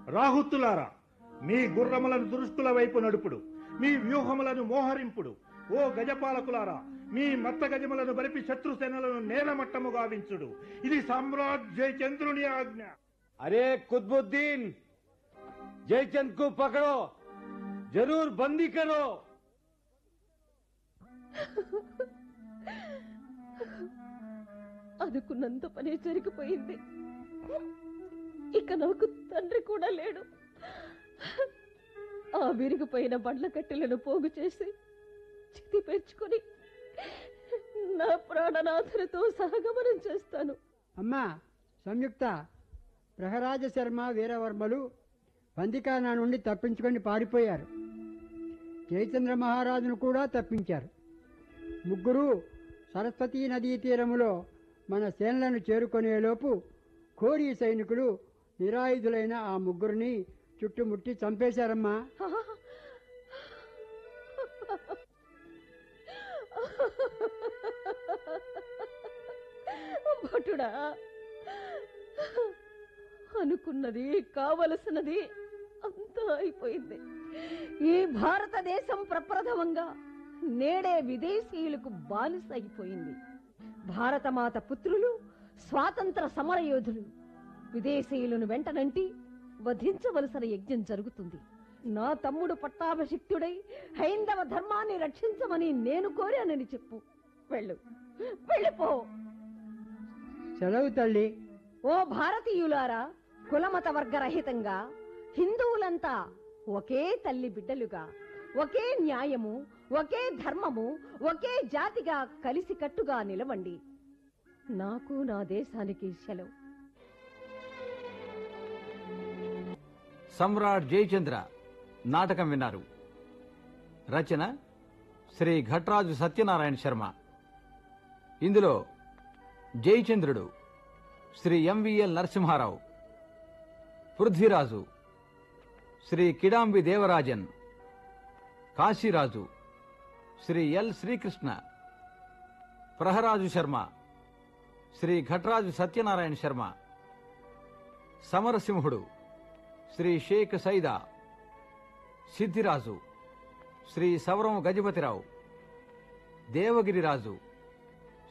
రాహుతులారా మీ గుర్రములను దురుస్తుల వైపు నడుపుడు మీ వ్యూహములను మోహరింపుడు ఓ గజపాలకులారా మీ మత్త గజములను బలిపి శత్రుసేనలను నేలమట్టము గావించుడు ఇది సామ్రాట్ జయచంద్రుని ఆజ్ఞ अरे कुतुबुद्दीन जयचंद को पकड़ो जरूर बंदी करो అనుకున్నంత పని జరిగిపోయింది ఇక నాకు తండ్రి కూడా లేడు ఆ విరిగిపోయిన బండ్ల కట్టెలను పోగు చేసి చితి పేర్చుకొని నా ప్రాణనాథులతో సహగమనం చేస్తాను అమ్మా సంయుక్త ప్రహరాజ శర్మ వీరవర్మలు బందికానా నుండి తప్పించుకొని పారిపోయారు జయచంద్ర మహారాజును కూడా తప్పించారు ముగ్గురు సరస్వతీ నదీ తీరములో మన సేనలను చేరుకునేలోపు కోరీ సైనికులు నిరాయుధులైన ఆ ముగ్గురిని చుట్టుముట్టి చంపేశారమ్మా భటుడా అనుకున్నది కావలసినది అంతా అయిపోయింది ఈ భారతదేశం ప్రప్రథమంగా నేడే విదేశీయులకు బానిస అయిపోయింది భారతమాత పుత్రులు స్వాతంత్ర సమరయోధులు విదేశీయులను వెంటనంటి వధించవలసిన యజ్ఞం జరుగుతుంది నా తమ్ముడు పట్టాభిషిక్తుడై హైందవ ధర్మాన్ని రక్షించమని నేను కోరానని చెప్పు వెళ్ళు వెళ్ళిపో సెలవు తల్లి ఓ భారతీయులారా కులమత వర్గరహితంగా హిందువులంతా ఒకే తల్లి బిడ్డలుగా ఒకే న్యాయము ఒకే ధర్మము ఒకే జాతిగా కలిసికట్టుగా నిలవండి నాకు నా దేశానికి సెలవు సమ్రాట్ జయచంద్ర నాటకం విన్నారు రచన శ్రీ ఘట్రాజు సత్యనారాయణ శర్మ ఇందులో జయచంద్రుడు శ్రీ ఎంవిఎల్ నరసింహారావు పృథ్వీరాజు శ్రీ కిడాంబి దేవరాజన్ కాశీరాజు శ్రీ ఎల్ శ్రీకృష్ణ ప్రహరాజు శర్మ శ్రీ ఘట్రాజు సత్యనారాయణ శర్మ సమరసింహుడు శ్రీ షేక్ సైదా సిద్ధిరాజు శ్రీ సవరం గజపతిరావు దేవగిరిరాజు